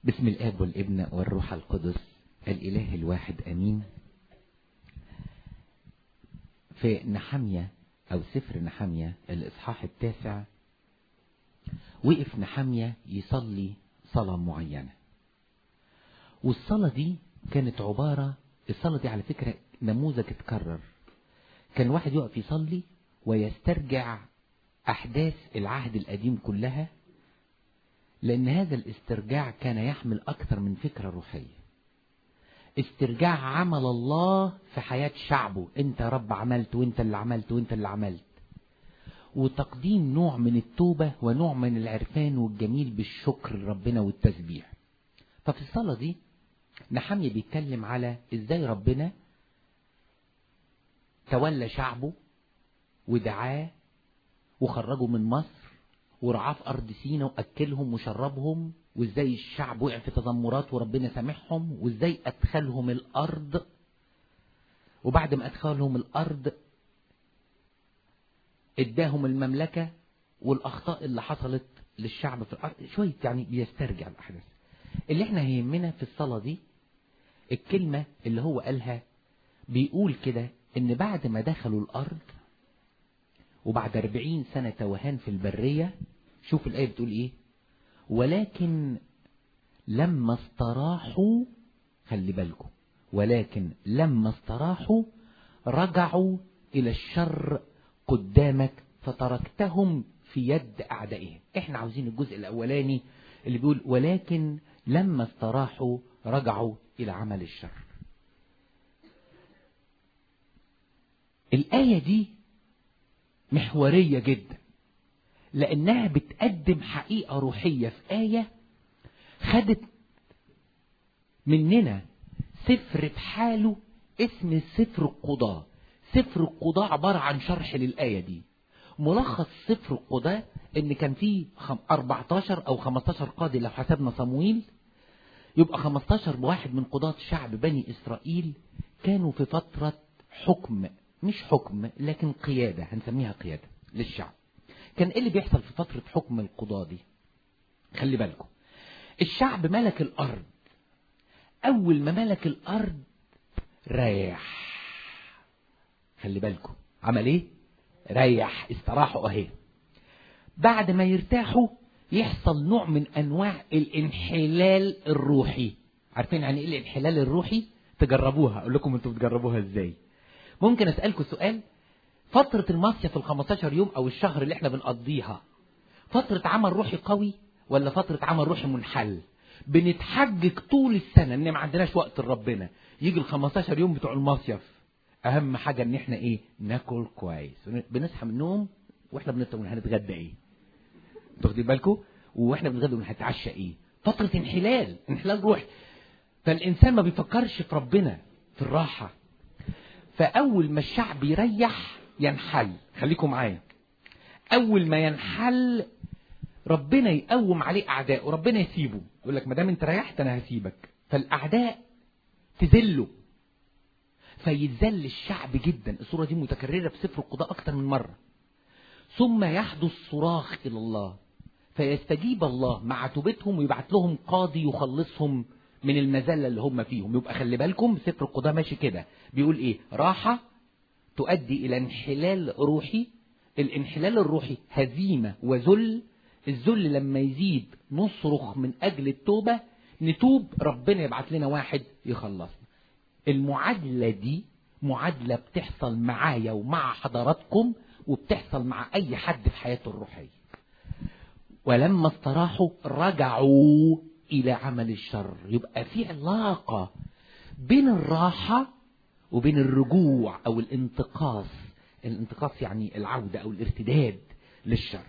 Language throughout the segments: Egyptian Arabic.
بسم الآب والابن والروح القدس الإله الواحد أمين في نحمية أو سفر نحمية الإصحاح التاسع وقف نحمية يصلي صلاة معينة والصلاة دي كانت عبارة الصلاة دي على فكرة نموذج اتكرر كان واحد يقف يصلي ويسترجع أحداث العهد القديم كلها لأن هذا الاسترجاع كان يحمل أكثر من فكرة روحية استرجاع عمل الله في حياة شعبه انت يا رب عملت وانت اللي عملت وانت اللي عملت وتقديم نوع من التوبة ونوع من العرفان والجميل بالشكر لربنا والتسبيح ففي الصلاة دي نحمية بيتكلم على ازاي ربنا تولى شعبه ودعاه وخرجه من مصر ورعاه في أرض سينا وأكلهم وشربهم وإزاي الشعب وقع في تذمرات وربنا سامحهم وإزاي أدخلهم الأرض وبعد ما أدخلهم الأرض إداهم المملكة والأخطاء اللي حصلت للشعب في الأرض شوية يعني بيسترجع الأحداث اللي احنا هيهمنا في الصلاة دي الكلمة اللي هو قالها بيقول كده إن بعد ما دخلوا الأرض وبعد أربعين سنة توهان في البرية شوف الآية بتقول إيه ولكن لما استراحوا خلي بالكم ولكن لما استراحوا رجعوا إلى الشر قدامك فتركتهم في يد أعدائهم احنا عاوزين الجزء الأولاني اللي بيقول ولكن لما استراحوا رجعوا إلى عمل الشر الآية دي محورية جدا لأنها بتقدم حقيقة روحية في آية خدت مننا سفر بحاله اسم سفر القضاء سفر القضاء عبارة عن شرح للآية دي ملخص سفر القضاء ان كان فيه 14 او 15 قاضي لو حسبنا صمويل يبقى 15 واحد من قضاة شعب بني اسرائيل كانوا في فترة حكم مش حكم لكن قيادة هنسميها قيادة للشعب كان ايه اللي بيحصل في فترة حكم القضاة دي خلي بالكم الشعب ملك الارض اول ما ملك الارض ريح خلي بالكم عمل ايه ريح استراحوا اهي بعد ما يرتاحوا يحصل نوع من انواع الانحلال الروحي عارفين يعني ايه الانحلال الروحي تجربوها اقول لكم انتوا بتجربوها ازاي ممكن اسالكم سؤال فترة المصيف ال 15 يوم او الشهر اللي احنا بنقضيها فترة عمل روحي قوي ولا فترة عمل روحي منحل بنتحجج طول السنة ان ما عندناش وقت لربنا يجي ال 15 يوم بتوع المصيف اهم حاجة ان احنا ايه ناكل كويس بنصحى من النوم واحنا بنفطر هنتغدى ايه تاخدين بالكم واحنا بنتغدى هنتعشى ايه فترة انحلال انحلال روحي فالانسان ما بيفكرش في ربنا في الراحة فاول ما الشعب يريح ينحل خليكم معايا اول ما ينحل ربنا يقوم عليه اعداء وربنا يسيبه يقول لك ما دام انت ريحت انا هسيبك فالاعداء تذله فيذل الشعب جدا الصورة دي متكررة في سفر القضاء أكتر من مرة ثم يحدث صراخ إلى الله فيستجيب الله مع توبتهم ويبعت لهم قاضي يخلصهم من المذلة اللي هم فيهم يبقى خلي بالكم سفر القضاء ماشي كده بيقول ايه راحة تؤدي إلى انحلال روحي الانحلال الروحي هزيمة وذل الذل لما يزيد نصرخ من أجل التوبة نتوب ربنا يبعت لنا واحد يخلصنا المعادلة دي معادلة بتحصل معايا ومع حضراتكم وبتحصل مع أي حد في حياته الروحية ولما استراحوا رجعوا إلى عمل الشر يبقى في علاقة بين الراحة وبين الرجوع أو الانتقاص الانتقاص يعني العودة أو الارتداد للشر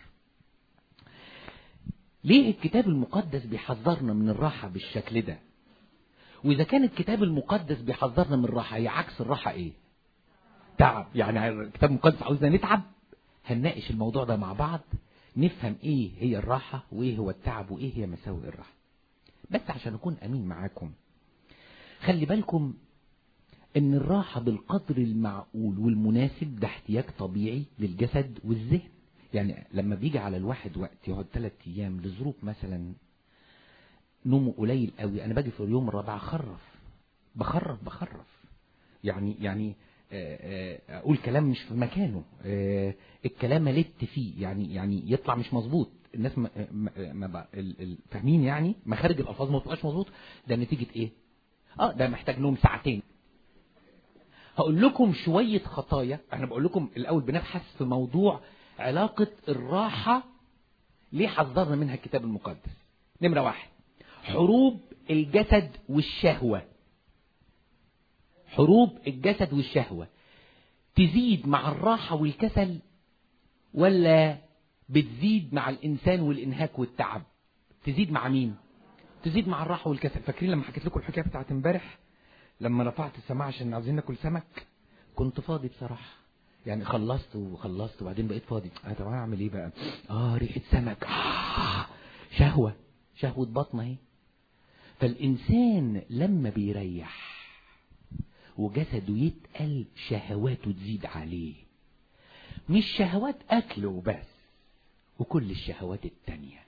ليه الكتاب المقدس بيحذرنا من الراحة بالشكل ده وإذا كان الكتاب المقدس بيحذرنا من الراحة هي عكس الراحة إيه تعب يعني الكتاب المقدس عاوزنا نتعب هنناقش الموضوع ده مع بعض نفهم إيه هي الراحة وإيه هو التعب وإيه هي مساوئ الراحة بس عشان أكون أمين معاكم خلي بالكم ان الراحة بالقدر المعقول والمناسب ده احتياج طبيعي للجسد والذهن يعني لما بيجي على الواحد وقت يقعد ثلاث ايام لظروف مثلا نومه قليل قوي انا باجي في اليوم الرابع اخرف بخرف بخرف يعني يعني آه، آه، اقول كلام مش في مكانه آه، الكلام ملت فيه يعني يعني يطلع مش مظبوط الناس ما ما- ما بقى- ال- ال- فاهمين يعني مخارج الالفاظ ما بتبقاش مظبوط ده نتيجه ايه اه ده محتاج نوم ساعتين هقول لكم شويه خطايا احنا بقول لكم الاول بنبحث في موضوع علاقه الراحه ليه حذرنا منها الكتاب المقدس نمره واحد حروب الجسد والشهوه حروب الجسد والشهوة تزيد مع الراحة والكسل ولا بتزيد مع الإنسان والإنهاك والتعب تزيد مع مين تزيد مع الراحة والكسل فاكرين لما حكيت لكم الحكاية بتاعت امبارح لما رفعت السماعة عشان عاوزين ناكل سمك كنت فاضي بصراحة يعني خلصت وخلصت وبعدين بقيت فاضي اه طب أنا اعمل ايه بقى اه ريحة سمك آه شهوة شهوة بطن اهي فالإنسان لما بيريح وجسده يتقل شهواته تزيد عليه مش شهوات أكل وبس وكل الشهوات التانية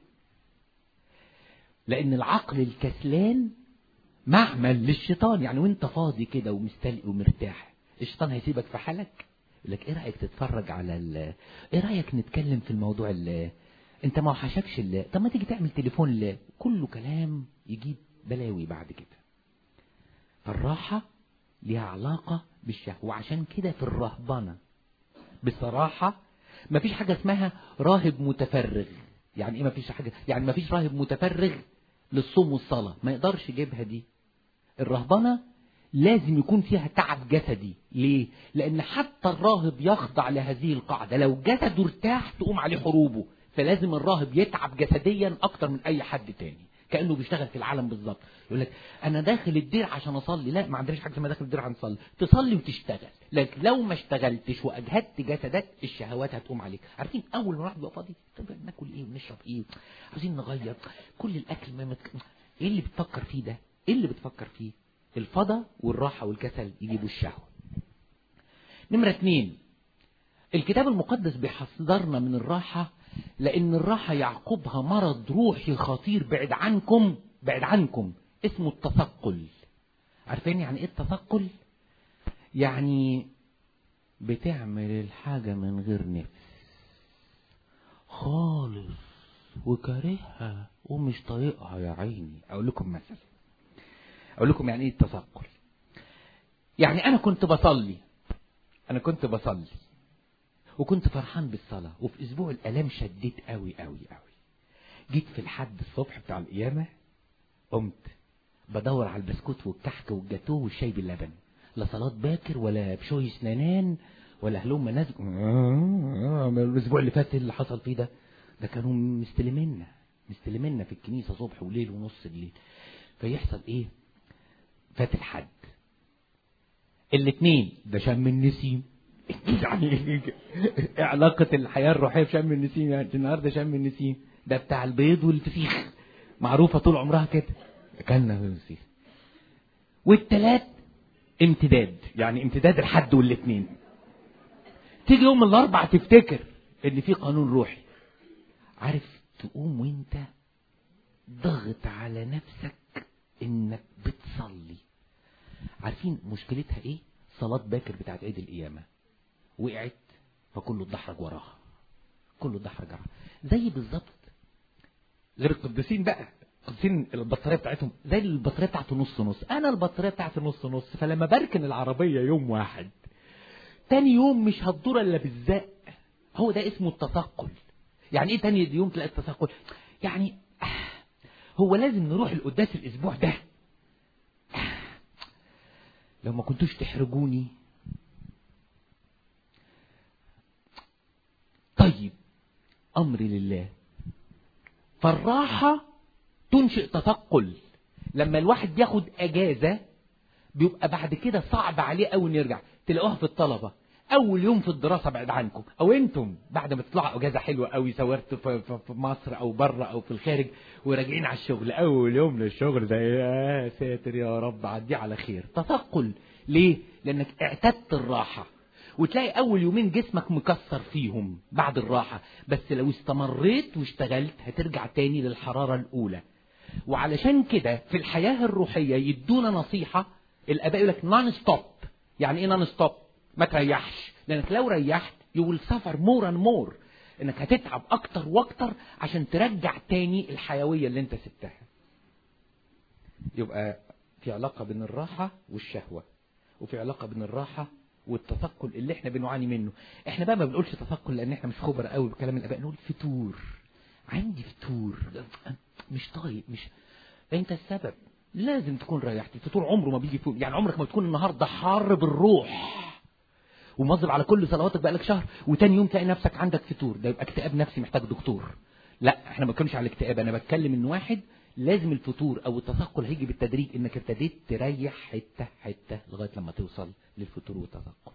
لأن العقل الكسلان معمل للشيطان يعني وانت فاضي كده ومستلقي ومرتاح الشيطان هيسيبك في حالك يقول لك ايه رايك تتفرج على ال ايه رايك نتكلم في الموضوع ال انت ما وحشكش ال طب ما تيجي تعمل تليفون ل كله كلام يجيب بلاوي بعد كده فالراحه ليها علاقه بالشهوه وعشان كده في الرهبنه بصراحه ما فيش حاجه اسمها راهب متفرغ يعني ايه ما فيش حاجه يعني ما فيش راهب متفرغ للصوم والصلاه ما يقدرش يجيبها دي الرهبنه لازم يكون فيها تعب جسدي ليه لان حتى الراهب يخضع لهذه القاعده لو جسده ارتاح تقوم عليه حروبه فلازم الراهب يتعب جسديا اكتر من اي حد تاني كانه بيشتغل في العالم بالظبط يقول لك انا داخل الدير عشان اصلي لا ما عندناش حاجه اسمها داخل الدير عشان تصلي تصلي وتشتغل لكن لو ما اشتغلتش واجهدت جسدك الشهوات هتقوم عليك عارفين اول ما الواحد بيبقى فاضي طب ناكل ايه ونشرب ايه عايزين نغير كل الاكل ما متك... ايه اللي بتفكر فيه ده ايه اللي بتفكر فيه الفضا والراحه والكسل يجيبوا الشهوه نمره اتنين الكتاب المقدس بيحذرنا من الراحه لان الراحه يعقبها مرض روحي خطير بعد عنكم بعد عنكم اسمه التثقل عارفين يعني ايه التثقل يعني بتعمل الحاجة من غير نفس خالص وكارهها ومش طايقها يا عيني اقول لكم مثل اقول لكم يعني ايه التثقل يعني انا كنت بصلي انا كنت بصلي وكنت فرحان بالصلاة وفي اسبوع الالام شديت قوي قوي قوي جيت في الحد الصبح بتاع القيامة قمت بدور على البسكوت والكحك والجاتوه والشاي باللبن لا صلاة باكر ولا بشوي سنانان ولا هلوم نازل الاسبوع اللي فات اللي حصل فيه ده ده كانوا مستلمينا مستلمينا في الكنيسة صبح وليل ونص الليل فيحصل ايه فات الحد الاثنين ده شم النسيم يعني ايه علاقة الحياة الروحية بشم النسيم يعني النهاردة شم النسيم ده بتاع البيض والفسيخ معروفة طول عمرها كده اكلنا فسيخ والتلات امتداد يعني امتداد الحد والاثنين تيجي يوم الاربع تفتكر ان في قانون روحي عارف تقوم وانت ضغط على نفسك انك بتصلي عارفين مشكلتها ايه صلاة باكر بتاعت عيد القيامة وقعت فكله اتدحرج وراها كله اتدحرج وراها زي بالظبط غير القديسين بقى القديسين البطاريه بتاعتهم زي البطاريه بتاعته نص نص انا البطاريه بتاعتي نص نص فلما بركن العربيه يوم واحد تاني يوم مش هتدور الا بالزق هو ده اسمه التثقل يعني ايه تاني يوم تلاقي التثقل يعني هو لازم نروح القداس الاسبوع ده لو ما كنتوش تحرجوني طيب امري لله فالراحه تنشئ تثقل لما الواحد ياخد اجازه بيبقى بعد كده صعب عليه قوي يرجع تلاقوها في الطلبه اول يوم في الدراسه بعد عنكم او انتم بعد ما تطلعوا اجازه حلوه قوي سافرتوا في, في, في مصر او بره او في الخارج وراجعين على الشغل اول يوم للشغل ده يا ساتر يا رب عديه على خير تثقل ليه لانك اعتدت الراحه وتلاقي اول يومين جسمك مكسر فيهم بعد الراحه بس لو استمريت واشتغلت هترجع تاني للحراره الاولى وعلشان كده في الحياة الروحية يدونا نصيحة الآباء يقول لك نون ستوب يعني إيه نون ستوب ما تريحش لأنك لو ريحت you will suffer more and more إنك هتتعب أكتر وأكتر عشان ترجع تاني الحيوية اللي أنت سبتها يبقى في علاقة بين الراحة والشهوة وفي علاقة بين الراحة والتثقل اللي احنا بنعاني منه احنا بقى ما بنقولش تثقل لان احنا مش خبر قوي بكلام الاباء نقول فتور عندي فتور مش طايق مش انت السبب لازم تكون ريحت الفطور عمره ما بيجي فوق يعني عمرك ما تكون النهارده حار بالروح ومواظب على كل صلواتك بقالك شهر وتاني يوم تلاقي نفسك عندك فتور ده يبقى اكتئاب نفسي محتاج دكتور لا احنا ما بنتكلمش على الاكتئاب انا بتكلم ان واحد لازم الفتور او التثقل هيجي بالتدريج انك ابتديت تريح حته حته لغايه لما توصل للفتور والتثقل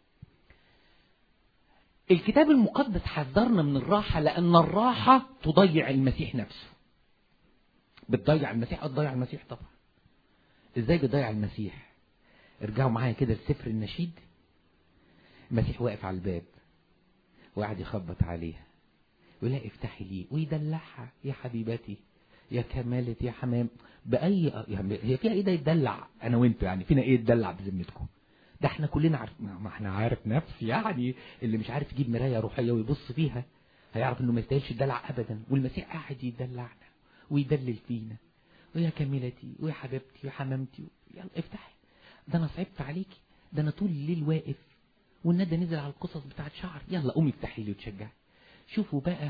الكتاب المقدس حذرنا من الراحة لأن الراحة تضيع المسيح نفسه بتضيع المسيح تضيع المسيح طبعا ازاي بتضيع المسيح ارجعوا معايا كده لسفر النشيد المسيح واقف على الباب وقاعد يخبط عليها ويقول لها افتحي لي ويدلعها يا حبيبتي يا كمالة يا حمام بأي يعني هي فيها ايه ده يتدلع انا وانت يعني فينا ايه يتدلع بذمتكم ده احنا كلنا عارف ما احنا عارف نفس يعني اللي مش عارف يجيب مرايه روحيه ويبص فيها هيعرف انه ما يستاهلش الدلع ابدا والمسيح قاعد يدلعنا ويدلل فينا ويا كاملتي ويا حبيبتي ويا حمامتي يلا افتحي ده انا صعبت عليكي ده انا طول الليل واقف والندى نزل على القصص بتاعت شعر يلا قومي افتحي لي وتشجعي شوفوا بقى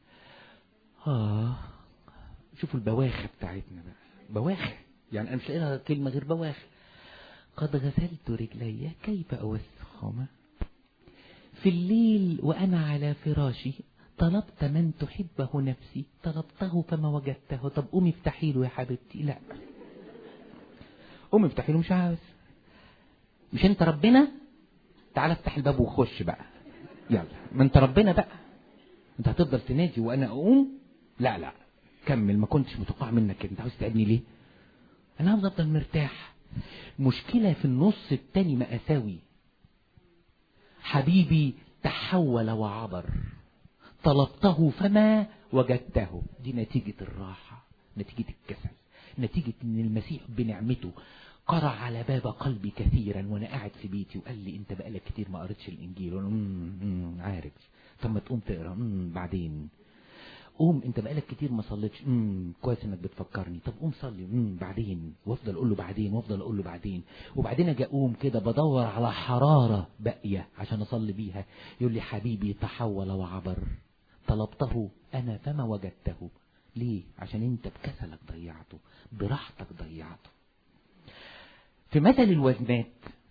اه شوفوا البواخه بتاعتنا بقى بواخه يعني انا مش لاقي لها كلمه غير بواخه قد غسلت رجلي كيف أوسخهما في الليل وأنا على فراشي طلبت من تحبه نفسي طلبته فما وجدته طب قومي افتحي له يا حبيبتي لا قومي افتحي له مش عاوز مش انت ربنا تعال افتح الباب وخش بقى يلا ما انت ربنا بقى انت هتفضل تنادي وانا اقوم لا لا كمل ما كنتش متوقع منك انت عاوز تعبني ليه انا عاوز افضل مرتاح مشكلة في النص التاني مأساوي حبيبي تحول وعبر طلبته فما وجدته دي نتيجة الراحة نتيجة الكسل نتيجة ان المسيح بنعمته قرع على باب قلبي كثيرا وانا قاعد في بيتي وقال لي انت بقالك كتير ما قريتش الانجيل وانا عارف طب ما تقوم تقرا بعدين قوم انت بقالك كتير ما صليتش امم كويس انك بتفكرني طب قوم صلي امم بعدين وافضل اقول له بعدين وافضل اقول له بعدين وبعدين اجي اقوم كده بدور على حراره باقيه عشان اصلي بيها يقول لي حبيبي تحول وعبر طلبته انا فما وجدته ليه عشان انت بكسلك ضيعته براحتك ضيعته في مثل الوزنات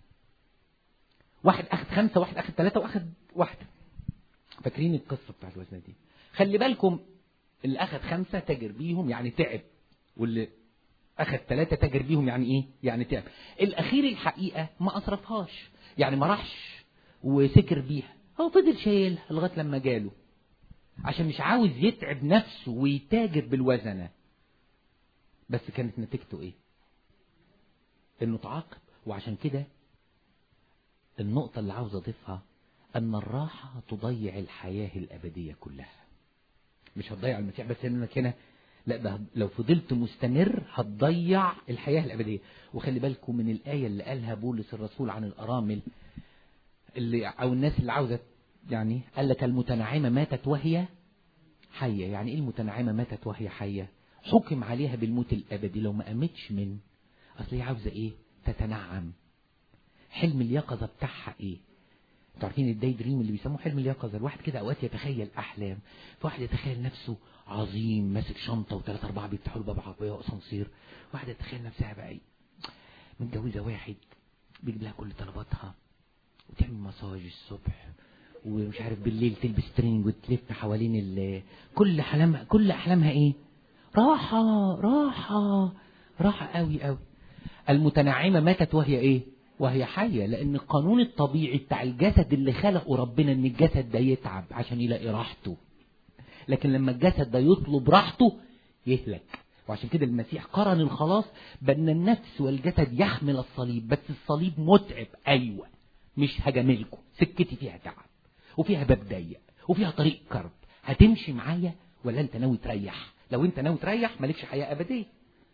واحد اخد خمسة واحد اخد ثلاثة واخد واحدة فاكرين القصة بتاعت الوزنات دي خلي بالكم اللي أخذ خمسة تاجر بيهم يعني تعب واللي أخذ ثلاثة تاجر بيهم يعني إيه؟ يعني تعب الأخير الحقيقة ما أصرفهاش يعني ما راحش وسكر بيها هو فضل شايلها لغاية لما جاله عشان مش عاوز يتعب نفسه ويتاجر بالوزنة بس كانت نتيجته إيه؟ إنه تعاقب وعشان كده النقطة اللي عاوز أضيفها أن الراحة تضيع الحياة الأبدية كلها مش هتضيع المسيح بس انك هنا لا ده لو فضلت مستمر هتضيع الحياة الأبدية وخلي بالكم من الآية اللي قالها بولس الرسول عن الأرامل اللي أو الناس اللي عاوزة يعني قال لك المتنعمة ماتت وهي حية يعني إيه المتنعمة ماتت وهي حية حكم عليها بالموت الأبدي لو ما قامتش من أصل هي عاوزة إيه تتنعم حلم اليقظة بتاعها إيه انتوا عارفين الداي دريم اللي بيسموه حلم اليقظه الواحد كده اوقات يتخيل احلام فواحد يتخيل نفسه عظيم ماسك شنطه وثلاثه اربعه بيفتحوا له باب عربيه واسانسير واحده تتخيل نفسها بقى ايه متجوزه واحد بيجيب لها كل طلباتها وتعمل مساج الصبح ومش عارف بالليل تلبس تريننج وتلف حوالين ال كل احلامها كل احلامها ايه راحه راحه راحه قوي قوي المتنعمه ماتت وهي ايه وهي حية لأن القانون الطبيعي بتاع الجسد اللي خلقه ربنا إن الجسد ده يتعب عشان يلاقي راحته لكن لما الجسد ده يطلب راحته يهلك وعشان كده المسيح قرن الخلاص بأن النفس والجسد يحمل الصليب بس الصليب متعب أيوة مش هجاملكم سكتي فيها تعب وفيها باب ضيق وفيها طريق كرب هتمشي معايا ولا انت ناوي تريح لو انت ناوي تريح مالكش حياة أبدية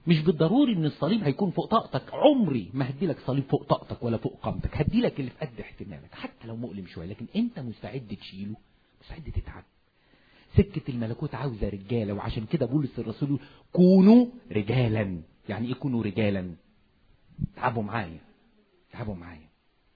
مش بالضروري ان الصليب هيكون فوق طاقتك عمري ما هدي لك صليب فوق طاقتك ولا فوق قامتك هدي لك اللي في قد احتمالك حتى لو مؤلم شويه لكن انت مستعد تشيله مستعد تتعب سكة الملكوت عاوزة رجالة وعشان كده بولس الرسول يقول كونوا رجالا يعني ايه كونوا رجالا تعبوا معايا تعبوا معايا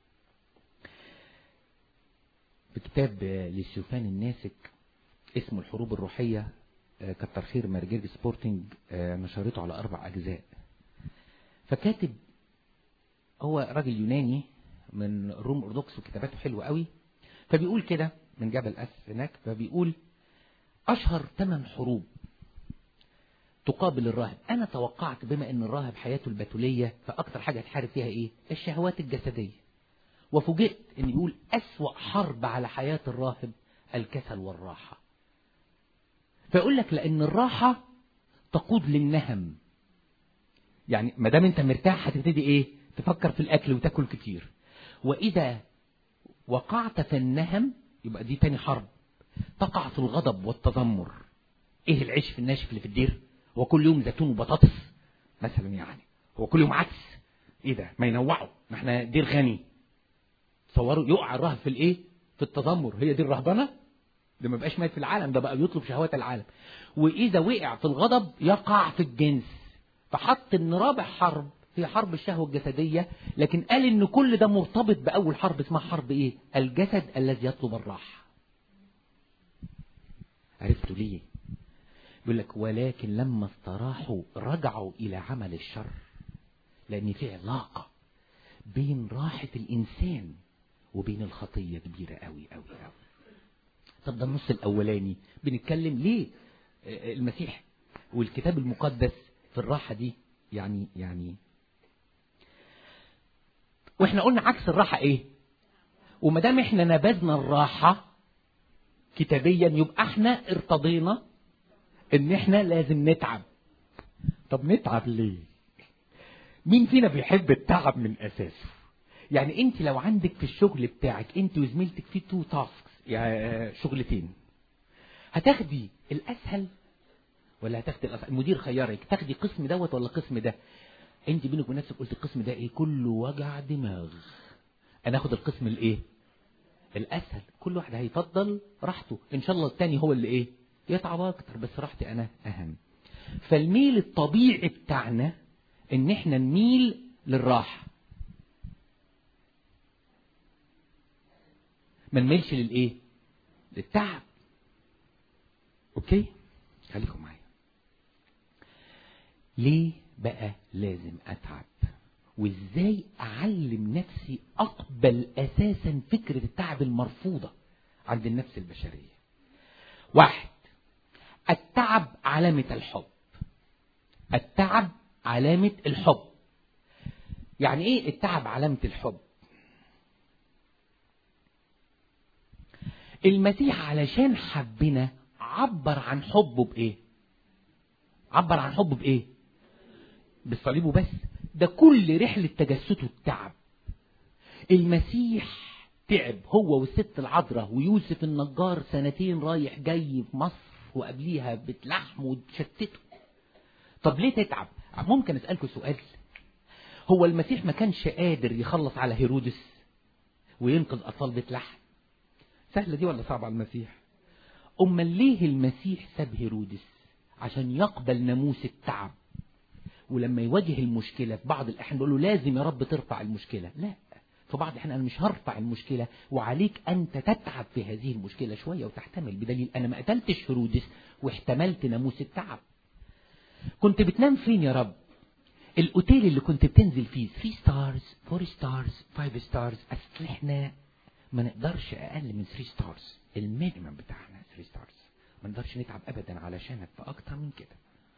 بكتاب للشوفان الناسك اسمه الحروب الروحية كتر خير مرجيرج سبورتنج نشرته على أربع أجزاء فكاتب هو راجل يوناني من روم أرثوذكس وكتاباته حلوة قوي فبيقول كده من جبل أس هناك فبيقول أشهر ثمان حروب تقابل الراهب أنا توقعت بما أن الراهب حياته البتولية فأكتر حاجة هتحارب فيها إيه الشهوات الجسدية وفوجئت أن يقول أسوأ حرب على حياة الراهب الكسل والراحة فيقول لك لأن الراحة تقود للنهم يعني ما دام انت مرتاح هتبتدي ايه تفكر في الاكل وتاكل كتير واذا وقعت في النهم يبقى دي تاني حرب تقع في الغضب والتذمر ايه العيش في الناشف اللي في الدير هو كل يوم زيتون وبطاطس مثلا يعني هو كل يوم عدس ايه ده ما ينوعوا ما احنا دير غني تصوروا يقع الرهب في الايه في التذمر هي دي الرهبنه ده ما بقاش مات في العالم ده بقى بيطلب شهوات العالم واذا وقع في الغضب يقع في الجنس فحط ان رابع حرب هي حرب الشهوة الجسدية لكن قال ان كل ده مرتبط باول حرب اسمها حرب ايه الجسد الذي يطلب الراحة عرفتوا ليه يقول لك ولكن لما استراحوا رجعوا الى عمل الشر لان في علاقة بين راحة الانسان وبين الخطية كبيرة قوي قوي قوي طب ده النص الاولاني بنتكلم ليه المسيح والكتاب المقدس في الراحة دي يعني يعني واحنا قلنا عكس الراحة ايه وما دام احنا نبذنا الراحة كتابيا يبقى احنا ارتضينا ان احنا لازم نتعب طب نتعب ليه مين فينا بيحب التعب من اساسه يعني انت لو عندك في الشغل بتاعك انت وزميلتك في تو تاسكس يعني شغلتين هتاخدي الاسهل ولا هتاخدي الأسهل المدير خيرك تاخدي قسم دوت ولا قسم ده انت بينك وبين نفسك قلت القسم ده ايه كله وجع دماغ انا اخد القسم الايه الاسهل كل واحد هيفضل راحته ان شاء الله التاني هو اللي ايه يتعب اكتر بس راحتي انا اهم فالميل الطبيعي بتاعنا ان احنا نميل للراحه ما نميلش للايه للتعب اوكي خليكم معايا ليه بقى لازم اتعب وازاي اعلم نفسي اقبل اساسا فكرة التعب المرفوضة عند النفس البشرية واحد التعب علامة الحب التعب علامة الحب يعني ايه التعب علامة الحب المسيح علشان حبنا عبر عن حبه بايه عبر عن حبه بايه بالصليب وبس ده كل رحلة تجسده التعب المسيح تعب هو والست العذراء ويوسف النجار سنتين رايح جاي في مصر وقبليها بتلحم وتشتته طب ليه تتعب ممكن اسألكم سؤال هو المسيح ما كانش قادر يخلص على هيرودس وينقذ أطفال بيت لحم سهلة دي ولا صعبة على المسيح أما ليه المسيح ساب هيرودس عشان يقبل ناموس التعب ولما يواجه المشكلة في بعض الأحيان بيقول له لازم يا رب ترفع المشكلة لا في بعض الأحيان أنا مش هرفع المشكلة وعليك أنت تتعب في هذه المشكلة شوية وتحتمل بدليل أنا ما قتلتش هيرودس واحتملت ناموس التعب كنت بتنام فين يا رب الأوتيل اللي كنت بتنزل فيه 3 ستارز 4 ستارز 5 ستارز أصل احنا ما نقدرش أقل من 3 ستارز المينيمم بتاعنا 3 ستارز ما نقدرش نتعب أبدا علشانك في أكتر من كده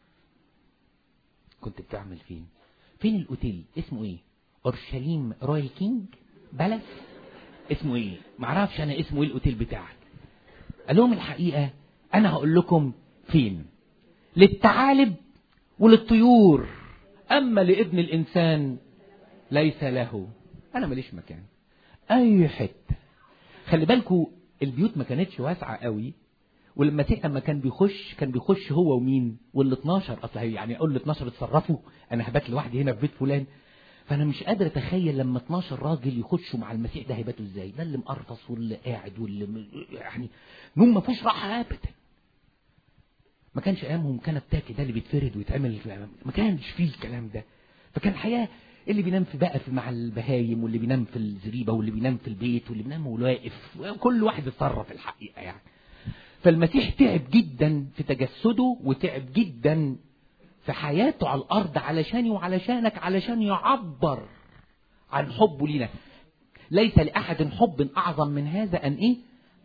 كنت بتعمل فين فين الاوتيل اسمه ايه اورشليم رويال كينج بلس اسمه ايه معرفش انا اسمه ايه الاوتيل بتاعك قال لهم الحقيقة انا هقول لكم فين للثعالب وللطيور اما لابن الانسان ليس له انا ماليش مكان اي حتة خلي بالكوا البيوت ما كانتش واسعة قوي والمسيح لما كان بيخش كان بيخش هو ومين وال 12 اصل يعني اقول ل 12 اتصرفوا انا هبات لوحدي هنا في بيت فلان فانا مش قادر اتخيل لما 12 راجل يخشوا مع المسيح ده هيباتوا ازاي ده اللي مقرفص واللي قاعد واللي م- يعني نوم ما فيهوش راحه ابدا ما كانش ايامهم كنب تاكي ده اللي بيتفرد ويتعمل ما كانش فيه الكلام ده فكان الحياه اللي بينام في بقى في مع البهايم واللي بينام في الزريبه واللي بينام في البيت واللي بينام وهو واقف كل واحد يتصرف الحقيقه يعني فالمسيح تعب جدا في تجسده وتعب جدا في حياته على الارض علشاني وعلشانك علشان يعبر عن حبه لينا ليس لاحد حب اعظم من هذا ان ايه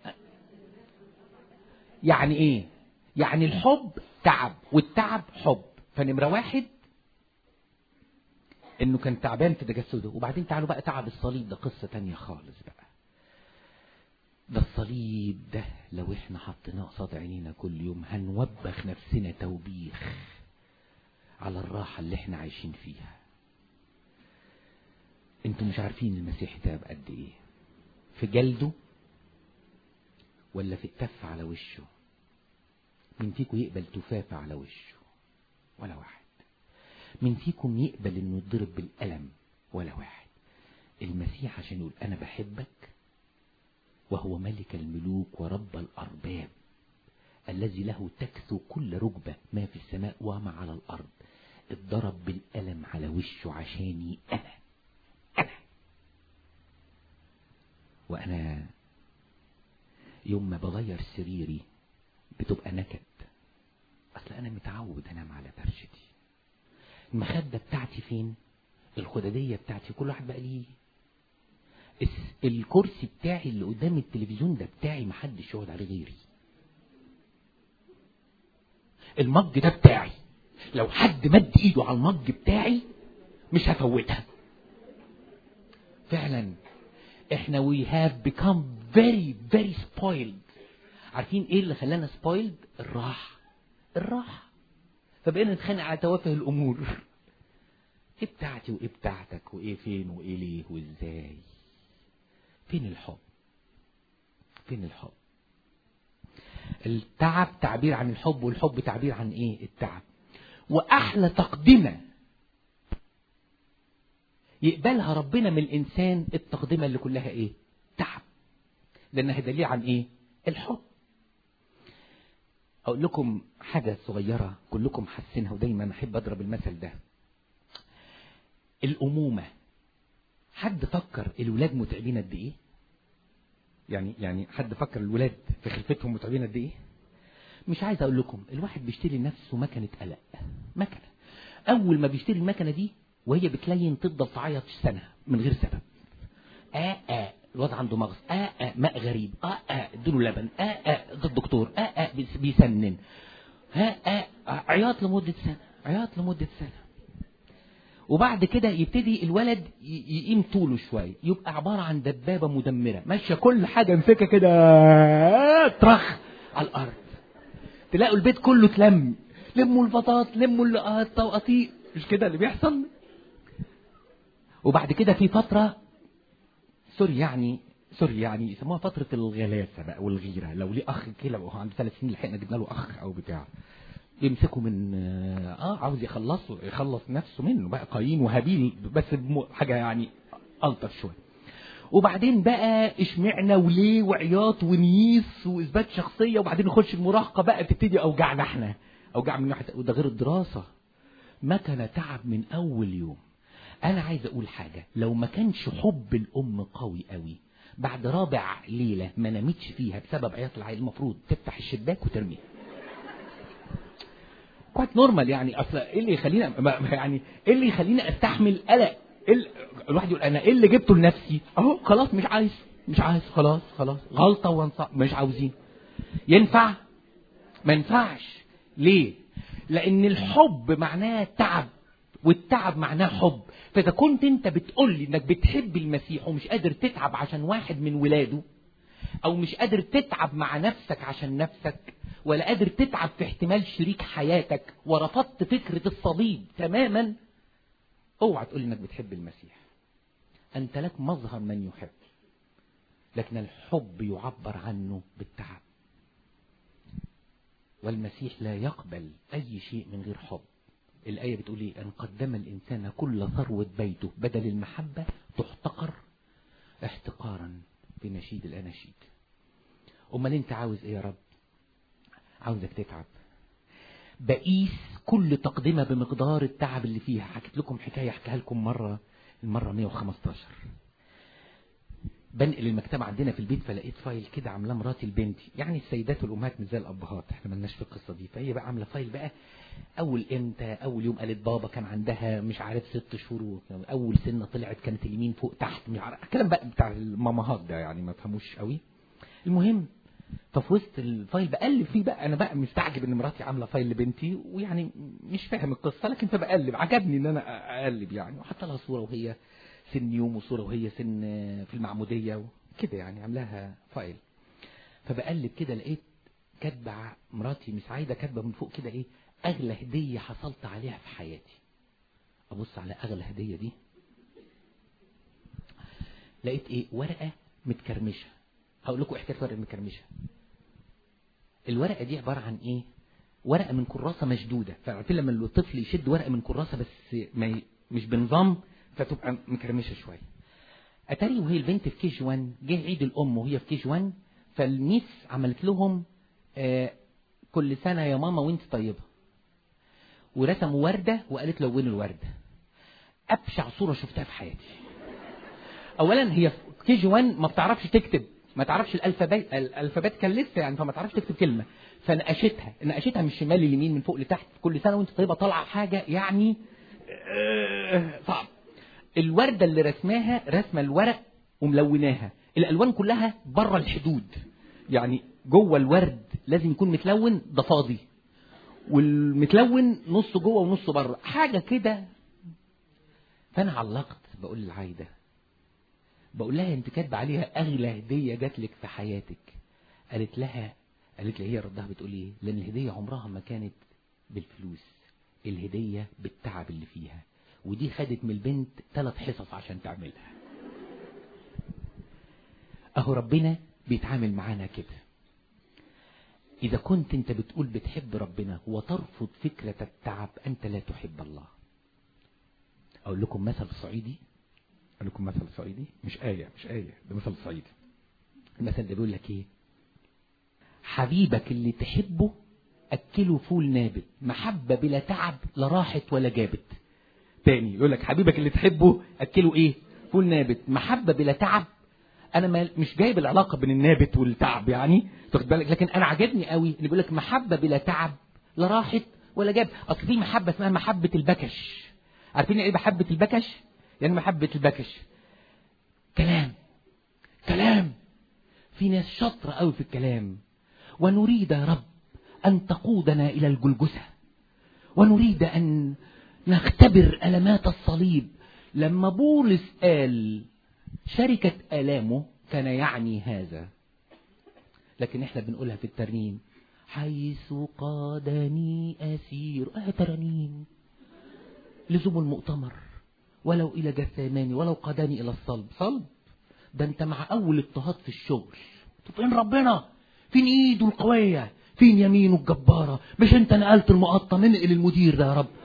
يعني ايه يعني الحب تعب والتعب حب فنمره واحد انه كان تعبان في تجسده وبعدين تعالوا بقى تعب الصليب ده قصه تانية خالص بقى ده الصليب ده لو احنا حطيناه قصاد عينينا كل يوم هنوبخ نفسنا توبيخ على الراحة اللي احنا عايشين فيها انتوا مش عارفين المسيح تعب قد ايه في جلده ولا في التف على وشه مين فيكم يقبل تفافة على وشه ولا واحد مين فيكم يقبل انه يضرب بالقلم ولا واحد المسيح عشان يقول انا بحبك وهو ملك الملوك ورب الأرباب الذي له تكثو كل ركبة ما في السماء وما على الأرض اتضرب بالقلم على وشه عشاني أنا أنا وأنا يوم ما بغير سريري بتبقى نكد أصل أنا متعود أنام على فرشتي المخدة بتاعتي فين الخدادية بتاعتي كل واحد بقى ليه الس- الكرسي بتاعي اللي قدام التلفزيون ده بتاعي محدش يقعد عليه غيري المج ده بتاعي لو حد مد ايده على المج بتاعي مش هفوتها فعلا احنا we have become very very spoiled عارفين ايه اللي خلانا spoiled الراحة الراحة فبقينا نتخانق على توافه الامور ايه بتاعتي وايه بتاعتك وايه فين وايه ليه وازاي فين الحب فين الحب التعب تعبير عن الحب والحب تعبير عن ايه التعب واحلى تقدمه يقبلها ربنا من الانسان التقدمه اللي كلها ايه تعب لانها دليل عن ايه الحب اقول لكم حاجه صغيره كلكم حاسينها ودايما احب اضرب المثل ده الامومه حد فكر الولاد متعبين قد ايه يعني يعني حد فكر الولاد في خلفتهم متعبين قد ايه مش عايز اقول لكم الواحد بيشتري لنفسه مكنه قلق مكنه اول ما بيشتري المكنه دي وهي بتلين تفضل تعيط سنه من غير سبب اه اه الواد عنده مغص اه اه ماء غريب اه اه اديله لبن اه اه ده الدكتور اه اه بيس- بيسنن ها اه آه، عياط لمده سنه عياط لمده سنه وبعد كده يبتدي الولد ي- يقيم طوله شويه يبقى عباره عن دبابه مدمره ماشيه كل حاجه امسكها كده ترخ على الارض تلاقوا البيت كله اتلم لموا البطاط لموا الطوقطيق مش كده اللي بيحصل وبعد كده في فتره سوري يعني سوري يعني يسموها فترة الغلاسة بقى والغيرة لو ليه أخ كده وهو عنده ثلاث سنين لحقنا جبنا له أخ أو بتاع يمسكوا من اه عاوز يخلصه يخلص نفسه منه بقى قايين وهابيل بس بم- حاجة يعني ألطف شوية وبعدين بقى اشمعنا وليه وعياط ونيس واثبات شخصيه وبعدين نخش المراهقه بقى تبتدي اوجعنا احنا اوجع من ناحيه وده غير الدراسه مكنه تعب من اول يوم انا عايز اقول حاجه لو ما كانش حب الام قوي قوي بعد رابع ليله ما نامتش فيها بسبب عياط العيل المفروض تفتح الشباك وترميها كويت نورمال يعني اصل ايه اللي يخلينا ما- ما يعني ايه اللي يخليني استحمل قلق إيه ال- الواحد يقول انا ايه اللي جبته لنفسي اهو خلاص مش عايز مش عايز خلاص خلاص غلطه وانصح مش عاوزين ينفع ما ينفعش ليه لان الحب معناه تعب والتعب معناه حب فاذا كنت انت بتقول لي انك بتحب المسيح ومش قادر تتعب عشان واحد من ولاده او مش قادر تتعب مع نفسك عشان نفسك ولا قادر تتعب في احتمال شريك حياتك ورفضت فكرة الصليب تماما اوعى تقول انك بتحب المسيح انت لك مظهر من يحب لكن الحب يعبر عنه بالتعب والمسيح لا يقبل أي شيء من غير حب الآية بتقول إيه أن قدم الإنسان كل ثروة بيته بدل المحبة تحتقر احتقارا في نشيد الأناشيد أمال أنت عاوز إيه يا رب عاوزك تتعب بقيس كل تقدمة بمقدار التعب اللي فيها حكيت لكم حكاية احكيها لكم مرة المرة 115 بنقل المكتبة عندنا في البيت فلقيت فايل كده عاملاه مراتي لبنتي يعني السيدات والامهات مش زي الابهات احنا ملناش في القصه دي فهي بقى عامله فايل بقى اول امتى اول يوم قالت بابا كان عندها مش عارف ست شهور اول سنه طلعت كانت اليمين فوق تحت مش عارف الكلام بقى بتاع المامهات ده يعني ما تفهموش قوي المهم ففي وسط الفايل بقلب فيه بقى انا بقى مستعجب ان مراتي عامله فايل لبنتي ويعني مش فاهم القصه لكن فبقلب عجبني ان انا اقلب يعني وحتى لها صوره وهي سن يوم وصوره وهي سن في المعموديه وكده يعني عاملاها فايل فبقلب كده لقيت كاتبه مراتي مش عايده كاتبه من فوق كده ايه اغلى هديه حصلت عليها في حياتي ابص على اغلى هديه دي لقيت ايه ورقه متكرمشه هقول لكم حكايه ورقه متكرمشه الورقه دي عباره عن ايه ورقه من كراسه مشدوده فعارفين لما الطفل يشد ورقه من كراسه بس ما ي... مش بنظام فتبقى مكرمشه شويه اتاري وهي البنت في كيش 1 جه عيد الام وهي في كيش 1 فالميس عملت لهم آه كل سنه يا ماما وانت طيبه ورسموا ورده وقالت لونوا الورده ابشع صوره شفتها في حياتي اولا هي في كي جي 1 ما بتعرفش تكتب ما تعرفش الالفابات الالفابات كان لسه يعني فما تعرفش تكتب كلمه فنقشتها نقشتها من الشمال لليمين من فوق لتحت كل سنه وانت طيبه طالعه حاجه يعني صعب الورده اللي رسماها رسمه الورق وملوناها الالوان كلها بره الحدود يعني جوه الورد لازم يكون متلون ده فاضي والمتلون نصه جوه ونصه بره حاجه كده فانا علقت بقول للعايده بقول لها انت كاتبه عليها اغلى هديه جات لك في حياتك قالت لها قالت لي هي ردها بتقول ايه لان الهديه عمرها ما كانت بالفلوس الهديه بالتعب اللي فيها ودي خدت من البنت ثلاث حصص عشان تعملها اهو ربنا بيتعامل معانا كده إذا كنت أنت بتقول بتحب ربنا وترفض فكرة التعب أنت لا تحب الله أقول لكم مثل صعيدي أقول لكم مثل صعيدي مش آية مش آية ده مثل صعيدي المثل ده بيقول لك إيه حبيبك اللي تحبه أكله فول نابت محبة بلا تعب لا راحت ولا جابت تاني يقول لك حبيبك اللي تحبه أكله إيه فول نابت محبة بلا تعب انا ما مش جايب العلاقه بين النابت والتعب يعني تاخد بالك لكن انا عجبني قوي اللي بيقول لك محبه بلا تعب لا راحت ولا جاب اصل في محبه اسمها محبه البكش عارفين ايه محبه البكش يعني محبه البكش كلام كلام في ناس شاطره قوي في الكلام ونريد يا رب ان تقودنا الى الجلجسه ونريد ان نختبر المات الصليب لما بولس قال شركة آلامه كان يعني هذا لكن احنا بنقولها في الترنيم حيث قادني أسير اه ترنيم لزوم المؤتمر ولو إلى جثاماني ولو قادني إلى الصلب صلب ده انت مع أول اضطهاد في الشغل فين ربنا فين ايده القوية فين يمينه الجبارة مش انت نقلت المقطم انقل المدير ده يا رب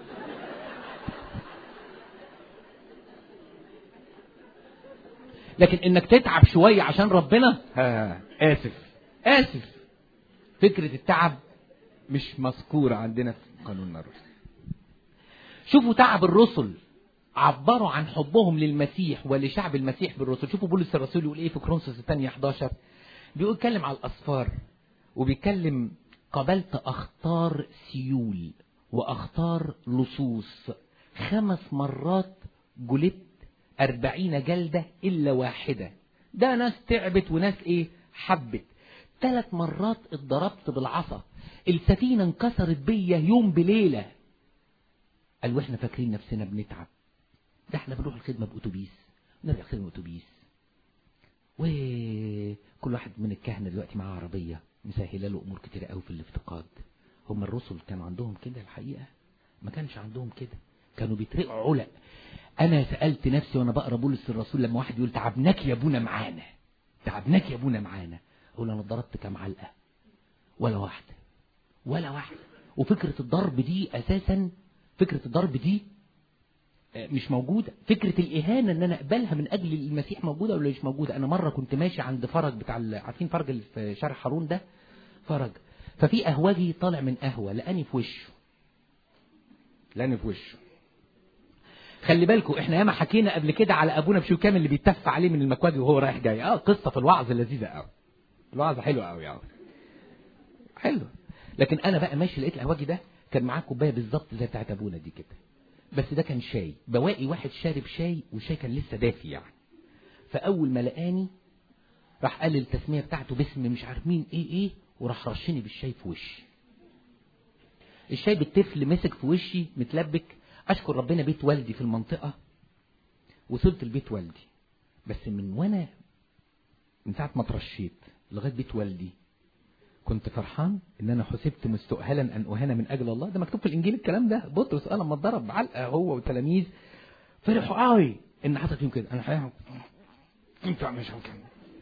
لكن انك تتعب شوية عشان ربنا ها اسف اسف فكرة التعب مش مذكورة عندنا في قانون الرسل شوفوا تعب الرسل عبروا عن حبهم للمسيح ولشعب المسيح بالرسل شوفوا بولس الرسول يقول ايه في كرونسوس الثانية 11 بيقول يتكلم على الأسفار وبيتكلم قبلت أخطار سيول وأخطار لصوص خمس مرات جلبت أربعين جلدة إلا واحدة ده ناس تعبت وناس إيه حبت ثلاث مرات اتضربت بالعصا السفينة انكسرت بيا يوم بليلة قال واحنا فاكرين نفسنا بنتعب ده احنا بنروح الخدمة بأتوبيس نرجع الخدمة بأتوبيس وكل واحد من الكهنة دلوقتي معاه عربية مسهلة له أمور كتيرة قوي في الافتقاد هم الرسل كانوا عندهم كده الحقيقة ما كانش عندهم كده كانوا بيترقوا علق انا سألت نفسي وانا بقرا بولس الرسول لما واحد يقول تعبناك يا ابونا معانا تعبناك يا ابونا معانا اقول انا ضربت كام علقه ولا واحده ولا واحد وفكرة الضرب دي أساسا فكرة الضرب دي مش موجودة فكرة الإهانة إن أنا أقبلها من أجل المسيح موجودة ولا مش موجودة أنا مرة كنت ماشي عند فرج بتاع عارفين فرج اللي في شارع هارون ده فرج ففي قهوجي طالع من قهوة لقاني في وشه لقاني في وشه خلي بالكم احنا ياما حكينا قبل كده على ابونا بشو كامل اللي بيتف عليه من المكواجي وهو رايح جاي اه قصه في الوعظ لذيذه قوي الوعظ حلو قوي قوي حلو لكن انا بقى ماشي لقيت القهوجي ده كان معاه كوبايه بالظبط زي بتاعت ابونا دي كده بس ده كان شاي بواقي واحد شارب شاي والشاي كان لسه دافي يعني فاول ما لقاني راح قال التسميه بتاعته باسم مش عارف مين ايه ايه وراح رشني بالشاي في وشي الشاي بالتفل مسك في وشي متلبك اشكر ربنا بيت والدي في المنطقه وصلت لبيت والدي بس من وانا من ساعه ما اترشيت لغايه بيت والدي كنت فرحان ان انا حسبت مستؤهلا ان اهان من اجل الله ده مكتوب في الانجيل الكلام ده بطرس قال لما اتضرب علقه هو والتلاميذ فرحوا قوي ان حصل فيهم كده انا حقيقة ينفع مش كده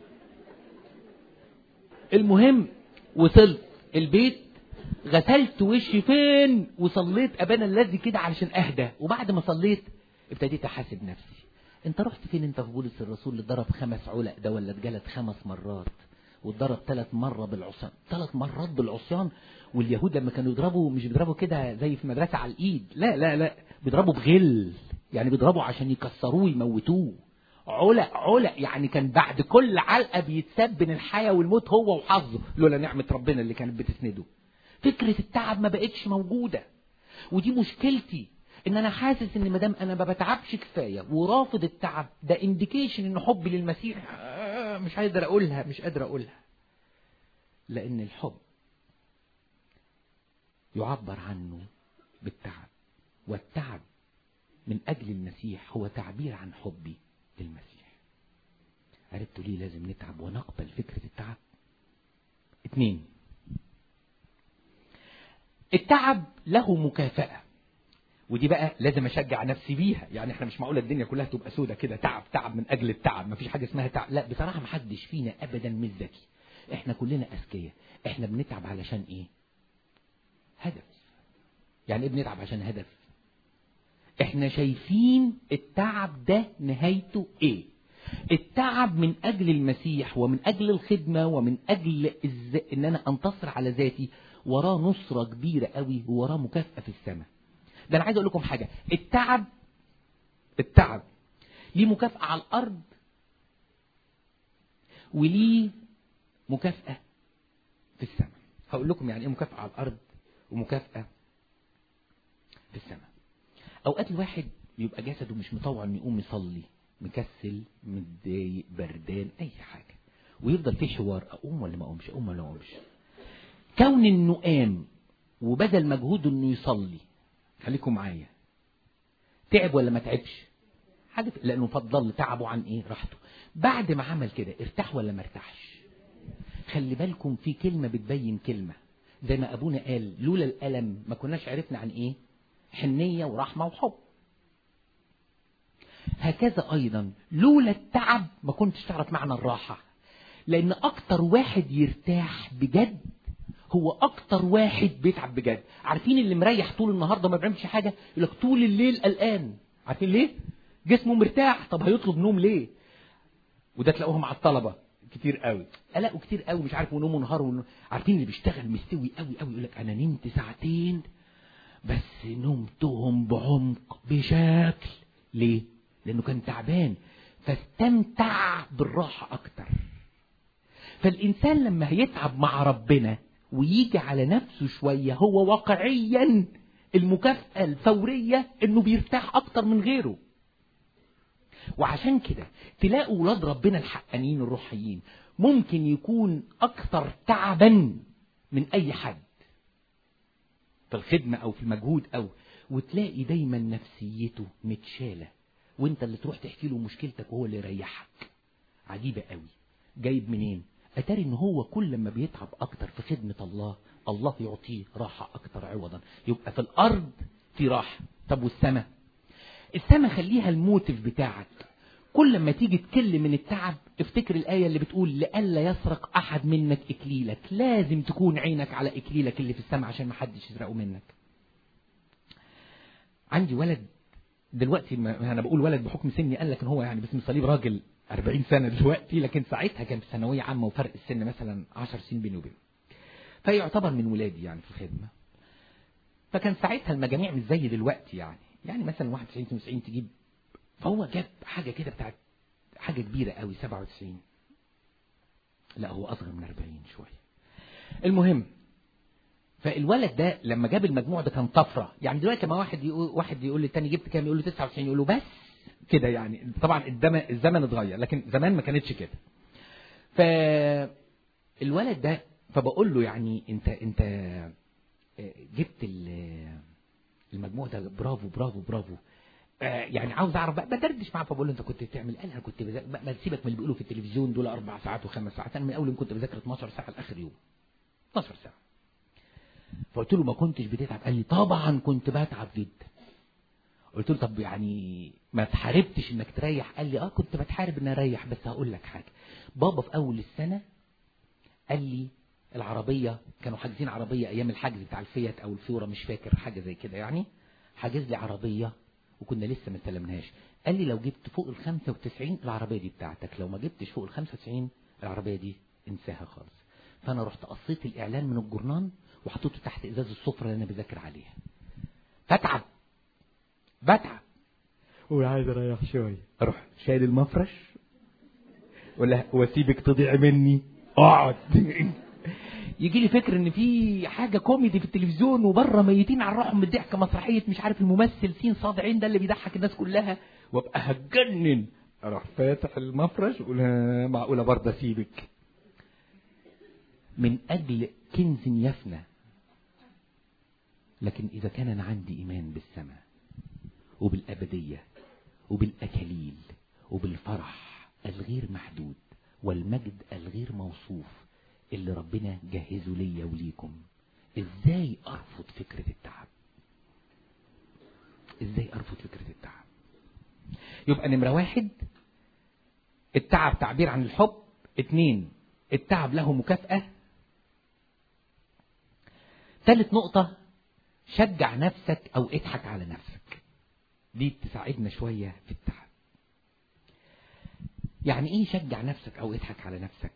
المهم وصلت البيت غسلت وشي فين وصليت ابانا الذي كده علشان اهدى وبعد ما صليت ابتديت احاسب نفسي انت رحت فين انت في بولس الرسول اللي ضرب خمس علق ده ولا اتجلد خمس مرات واتضرب ثلاث مرة بالعصيان ثلاث مرات بالعصيان واليهود لما كانوا يضربوا مش بيضربوا كده زي في المدرسة على الإيد لا لا لا بيضربوا بغل يعني بيضربوا عشان يكسروه ويموتوه علق علق يعني كان بعد كل علقة بيتساب بين الحياة والموت هو وحظه لولا نعمة ربنا اللي كانت بتسنده فكرة التعب ما بقتش موجودة ودي مشكلتي ان انا حاسس ان مادام انا ما بتعبش كفايه ورافض التعب ده انديكيشن ان حبي للمسيح مش قادر اقولها مش قادر اقولها لان الحب يعبر عنه بالتعب والتعب من اجل المسيح هو تعبير عن حبي للمسيح عرفتوا ليه لازم نتعب ونقبل فكره التعب اتنين التعب له مكافأة ودي بقى لازم اشجع نفسي بيها يعني احنا مش معقوله الدنيا كلها تبقى سودة كده تعب تعب من اجل التعب مفيش حاجه اسمها تعب لا بصراحه محدش فينا ابدا مش ذكي احنا كلنا اذكياء احنا بنتعب علشان ايه هدف يعني ايه بنتعب عشان هدف احنا شايفين التعب ده نهايته ايه التعب من اجل المسيح ومن اجل الخدمه ومن اجل إز... ان انا انتصر على ذاتي وراه نصره كبيره قوي ووراه مكافاه في السماء ده انا عايز اقول لكم حاجه التعب التعب ليه مكافاه على الارض وليه مكافاه في السماء هقول لكم يعني ايه مكافاه على الارض ومكافاه في السماء اوقات الواحد يبقى جسده مش مطوع انه يقوم يصلي مكسل متضايق بردان اي حاجه ويفضل في حوار اقوم ولا ما اقومش اقوم ولا ما اقومش كون انه قام وبذل مجهوده انه يصلي خليكم معايا تعب ولا ما تعبش حاجه لانه فضل تعبه عن ايه راحته بعد ما عمل كده ارتاح ولا ما ارتاحش خلي بالكم في كلمه بتبين كلمه زي ما ابونا قال لولا الالم ما كناش عرفنا عن ايه حنيه ورحمه وحب هكذا ايضا لولا التعب ما كنتش تعرف معنى الراحه لان اكتر واحد يرتاح بجد هو اكتر واحد بيتعب بجد عارفين اللي مريح طول النهار ده ما بيعملش حاجه يقول لك طول الليل قلقان عارفين ليه جسمه مرتاح طب هيطلب نوم ليه وده تلاقوها مع الطلبه كتير قوي قلقوا كتير قوي مش عارف ونوموا نهار ونوم. عارفين اللي بيشتغل مستوي قوي قوي يقول لك انا نمت ساعتين بس نمتهم بعمق بشكل ليه لانه كان تعبان فاستمتع بالراحه اكتر فالانسان لما هيتعب مع ربنا ويجي على نفسه شويه هو واقعيا المكافاه الفوريه انه بيرتاح اكتر من غيره وعشان كده تلاقوا ولاد ربنا الحقانيين الروحيين ممكن يكون اكثر تعبا من اي حد في الخدمة او في المجهود او وتلاقي دايما نفسيته متشالة وانت اللي تروح تحكي له مشكلتك وهو اللي يريحك عجيبة قوي جايب منين اتاري ان هو كل ما بيتعب اكتر في خدمة الله الله يعطيه راحة اكتر عوضا يبقى في الارض في راحة طب والسماء السماء خليها الموتيف بتاعك كل ما تيجي تكل من التعب افتكر الآية اللي بتقول لئلا يسرق أحد منك إكليلك لازم تكون عينك على إكليلك اللي في السماء عشان ما حدش يسرقه منك عندي ولد دلوقتي ما انا بقول ولد بحكم سني قال لك ان هو يعني باسم الصليب راجل 40 سنه دلوقتي لكن ساعتها كان في ثانويه عامه وفرق السن مثلا 10 سنين بيني وبينه فيعتبر من ولادي يعني في الخدمه فكان ساعتها المجاميع مش زي دلوقتي يعني يعني مثلا 91 92 تجيب فهو جاب حاجه كده بتاعت حاجه كبيره قوي 97 لا هو اصغر من 40 شويه المهم فالولد ده لما جاب المجموع ده كان طفره يعني دلوقتي لما واحد يقول واحد يقول للتاني جبت كام يقول له 99 يقول له بس كده يعني طبعا الزمن الزمن اتغير لكن زمان ما كانتش كده فالولد ده فبقول له يعني انت انت جبت المجموع ده برافو برافو برافو يعني عاوز اعرف بقى بدردش معاه فبقول له انت كنت بتعمل قال انا كنت بذاكر ما تسيبك من اللي بيقولوا في التلفزيون دول اربع ساعات وخمس ساعات انا من اول يوم كنت بذاكر 12 ساعه لاخر يوم 12 ساعه فقلت له ما كنتش بتتعب قال لي طبعا كنت بتعب جدا قلت له طب يعني ما تحاربتش انك تريح قال لي اه كنت بتحارب ان اريح بس هقول لك حاجه بابا في اول السنه قال لي العربيه كانوا حاجزين عربيه ايام الحجز بتاع الفيات او الفيورا مش فاكر حاجه زي كده يعني حاجز لي عربيه وكنا لسه ما استلمناهاش قال لي لو جبت فوق ال 95 العربيه دي بتاعتك لو ما جبتش فوق ال 95 العربيه دي انساها خالص فانا رحت قصيت الاعلان من الجورنان وحطيته تحت ازاز السفره اللي انا بذاكر عليها بتعب بتعب وعايز اريح شويه اروح شايل المفرش ولا واسيبك تضيع مني اقعد يجي لي فكر ان في حاجه كوميدي في التلفزيون وبره ميتين على روحهم من الضحك مسرحيه مش عارف الممثل سين صاد عين ده اللي بيضحك الناس كلها وابقى هتجنن اروح فاتح المفرش واقول معقوله برضه اسيبك من اجل كنز يفنى لكن اذا كان انا عندي ايمان بالسماء وبالابديه وبالاكاليل وبالفرح الغير محدود والمجد الغير موصوف اللي ربنا جهزه ليا وليكم ازاي ارفض فكرة التعب ازاي ارفض فكرة التعب يبقى نمرة واحد التعب تعبير عن الحب اتنين التعب له مكافأة ثالث نقطة شجع نفسك او اضحك على نفسك دي تساعدنا شوية في التعب يعني ايه شجع نفسك او اضحك على نفسك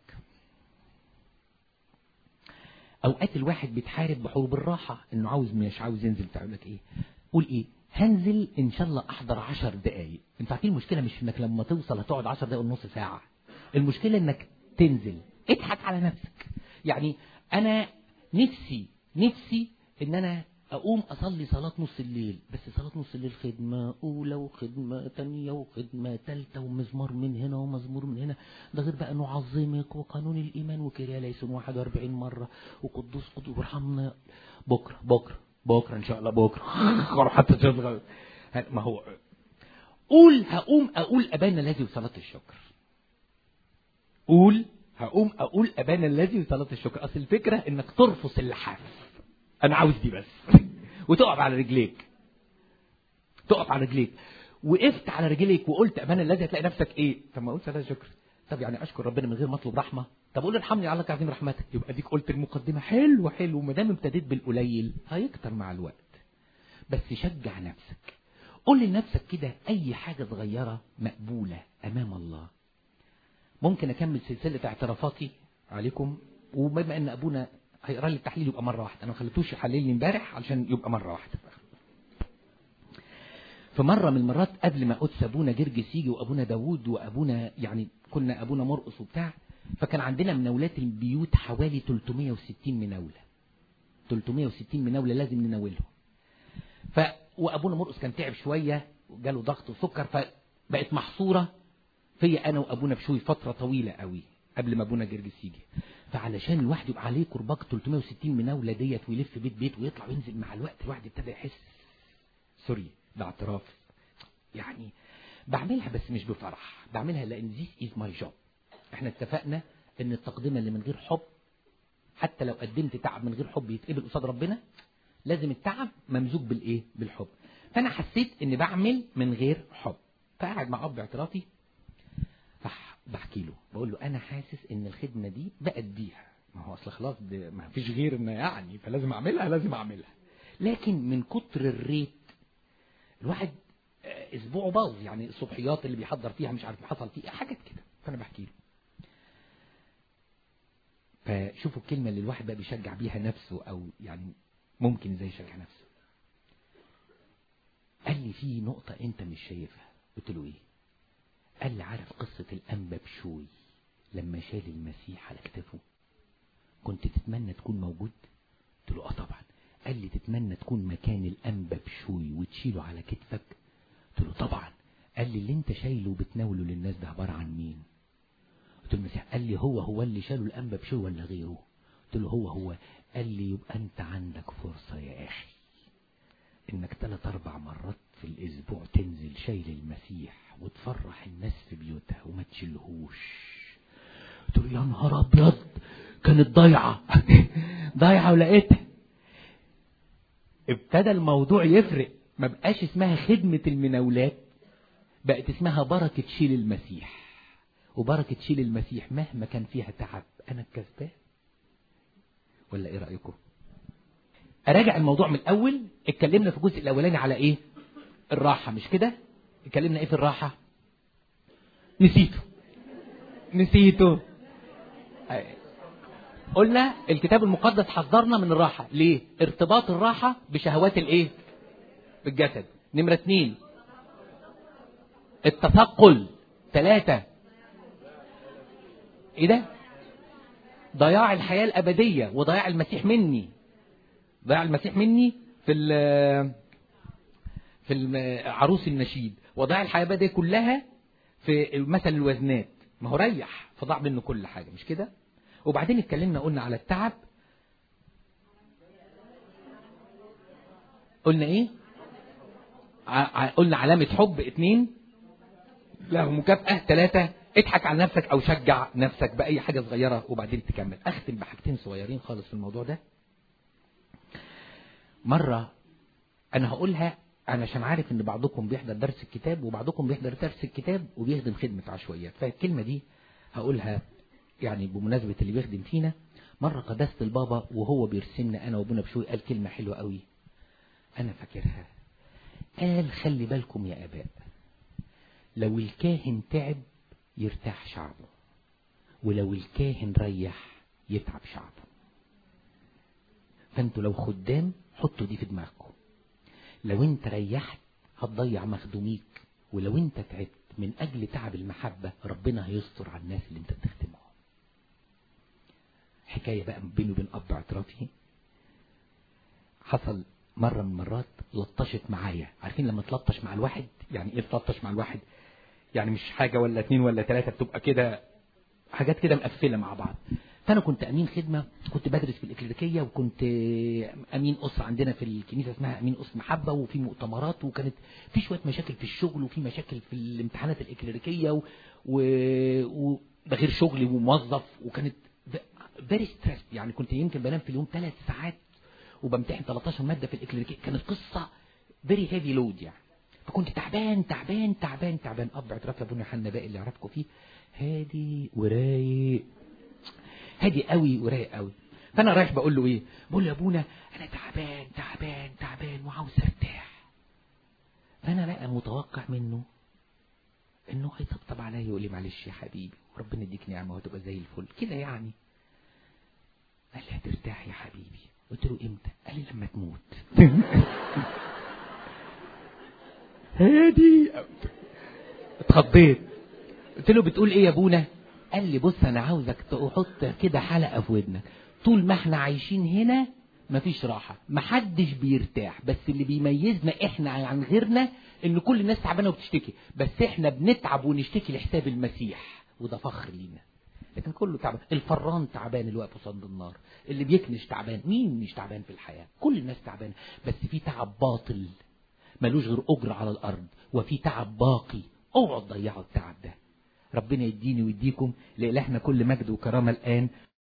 اوقات الواحد بيتحارب بحروب الراحة انه عاوز مش عاوز ينزل تعمل لك ايه قول ايه هنزل ان شاء الله احضر عشر دقايق انت عارفين المشكلة مش انك لما توصل هتقعد عشر دقايق ونص ساعة المشكلة انك تنزل اضحك على نفسك يعني انا نفسي نفسي ان انا اقوم اصلي صلاة نص الليل بس صلاة نص الليل خدمة اولى وخدمة تانية وخدمة تالتة ومزمار من هنا ومزمور من هنا ده غير بقى نعظمك وقانون الايمان وكريا ليسون 41 مرة وقدوس قدوس وارحمنا بكرة بكرة بكرة ان شاء الله بكرة حتى تشغل ما هو قول هقوم اقول ابانا الذي وصلاة الشكر قول هقوم اقول ابانا الذي وصلاة الشكر اصل الفكرة انك ترفض اللحاف انا عاوز دي بس وتقف على رجليك تقف على رجليك وقفت على رجليك وقلت ابانا الذي هتلاقي نفسك ايه طب ما قلت هذا شكر طب يعني اشكر ربنا من غير ما اطلب رحمه طب قول ارحمني على عظيم رحمتك يبقى ديك قلت المقدمه حلو حلو ما دام ابتديت بالقليل هيكتر مع الوقت بس شجع نفسك قول لنفسك كده اي حاجه صغيره مقبوله امام الله ممكن اكمل سلسله اعترافاتي عليكم وبما ان ابونا هيقرا لي التحليل يبقى مره واحده انا ما خليتوش يحلل لي امبارح علشان يبقى مره واحده في مره من المرات قبل ما قدس ابونا جرجس يجي وابونا داوود وابونا يعني كنا ابونا مرقص وبتاع فكان عندنا مناولات البيوت حوالي 360 مناوله 360 مناوله لازم نناولهم ف وابونا مرقص كان تعب شويه وجاله ضغط وسكر فبقت محصوره فيا انا وابونا بشوي فتره طويله قوي قبل ما ابونا جرجس يجي فعلشان الواحد يبقى عليه كرباج 360 مناوله ديت ويلف بيت بيت ويطلع وينزل مع الوقت الواحد ابتدى يحس سوري ده اعتراف يعني بعملها بس مش بفرح بعملها لان this is my job احنا اتفقنا ان التقدمه اللي من غير حب حتى لو قدمت تعب من غير حب يتقبل قصاد ربنا لازم التعب ممزوج بالايه بالحب فانا حسيت اني بعمل من غير حب فقاعد مع اب اعترافي بحكي له بقول له انا حاسس ان الخدمه دي بأديها ما هو اصل خلاص ده ما فيش غيرنا يعني فلازم اعملها لازم اعملها لكن من كتر الريت الواحد آه، اسبوعه باظ يعني الصبحيات اللي بيحضر فيها مش عارف حصل فيه حاجات كده فانا بحكي له فشوفوا الكلمه اللي الواحد بقى بيشجع بيها نفسه او يعني ممكن ازاي يشجع نفسه قال لي في نقطة انت مش شايفها قلت له ايه قال لي عارف قصة الأنبا بشوي لما شال المسيح على كتافه كنت تتمنى تكون موجود قلت له اه طبعا قال لي تتمنى تكون مكان الأنبا بشوي وتشيله على كتفك قلت له طبعا قال لي اللي انت شايله وبتناوله للناس ده عبارة عن مين قلت له المسيح قال لي هو هو اللي شاله الأنبا بشوي ولا غيره قلت له هو هو قال لي يبقى انت عندك فرصة يا اخي انك ثلاث اربع مرات في الاسبوع تنزل شايل المسيح وتفرح الناس في بيوتها وما تشيلهوش قلت له يا نهار ابيض كانت ضايعه ضايعه ولقيتها ابتدى الموضوع يفرق ما بقاش اسمها خدمة المناولات بقت اسمها بركة شيل المسيح وبركة شيل المسيح مهما كان فيها تعب أنا الكسبان ولا إيه رأيكم أراجع الموضوع من الأول اتكلمنا في الجزء الأولاني على إيه الراحة مش كده اتكلمنا إيه في الراحة نسيته نسيته قلنا الكتاب المقدس حذرنا من الراحة ليه ارتباط الراحة بشهوات الايه بالجسد نمرة اتنين التثقل ثلاثة ايه ده ضياع الحياة الأبدية وضياع المسيح مني ضياع المسيح مني في ال في الم- عروس النشيد وضياع الحياة الأبدية كلها في مثل الوزنات ما هو ريح فضاع منه كل حاجة مش كده وبعدين اتكلمنا قلنا على التعب قلنا ايه ع- ع- قلنا علامة حب اتنين له مكافأة ثلاثة اضحك على نفسك او شجع نفسك بأي حاجة صغيرة وبعدين تكمل اختم بحاجتين صغيرين خالص في الموضوع ده مرة انا هقولها انا عشان عارف ان بعضكم بيحضر درس الكتاب وبعضكم بيحضر درس الكتاب وبيخدم خدمة عشوائيات فالكلمة دي هقولها يعني بمناسبة اللي بيخدم فينا مرة قداسة البابا وهو بيرسمنا انا وابونا بشوي قال كلمة حلوة قوي انا فاكرها قال خلي بالكم يا اباء لو الكاهن تعب يرتاح شعبه ولو الكاهن ريح يتعب شعبه فانتوا لو خدام حطوا دي في دماغكم لو انت ريحت هتضيع مخدوميك ولو انت تعبت من اجل تعب المحبة ربنا هيستر على الناس اللي انت بتخدمهم حكاية بقى بيني وبين اب اعترافي حصل مرة من المرات لطشت معايا عارفين لما تلطش مع الواحد يعني ايه تلطش مع الواحد يعني مش حاجة ولا اتنين ولا تلاتة بتبقى كده حاجات كده مقفلة مع بعض فأنا كنت أمين خدمة كنت بدرس في الإكليريكية وكنت أمين أسرة عندنا في الكنيسة اسمها أمين أسرة محبة وفي مؤتمرات وكانت في شوية مشاكل في الشغل وفي مشاكل في الامتحانات الإكليريكية و... و... و... ده غير شغلي وموظف وكانت فيري ستريس يعني كنت يمكن بنام في اليوم ثلاث ساعات وبمتحن 13 مادة في الإكليريكية كانت قصة فيري هيفي لود يعني فكنت تعبان تعبان تعبان تعبان اب اعتراف يا ابونا حنا باقي اللي اعرفكم فيه هادي ورايق هادي قوي ورايق قوي فانا رايح بقول له ايه بقول له يا ابونا انا تعبان تعبان تعبان وعاوز ارتاح فانا بقى متوقع منه انه هيطبطب عليا يقول لي معلش يا حبيبي وربنا يديك نعمه وهتبقى زي الفل كده يعني قال لي هترتاح يا حبيبي قلت له امتى قال لي لما تموت هادي اتخضيت قلت له بتقول ايه يا ابونا قال لي بص انا عاوزك تحط كده حلقه في ودنك طول ما احنا عايشين هنا مفيش راحة محدش بيرتاح بس اللي بيميزنا احنا عن غيرنا ان كل الناس تعبانة وبتشتكي بس احنا بنتعب ونشتكي لحساب المسيح وده فخر لينا لكن كله تعبان الفران تعبان اللي واقف قصاد النار اللي بيكنش تعبان مين مش تعبان في الحياة كل الناس تعبانة بس في تعب باطل ملوش غير أجر على الأرض وفي تعب باقي اوعوا تضيعوا التعب ده ربنا يديني ويديكم لإلهنا كل مجد وكرامة الآن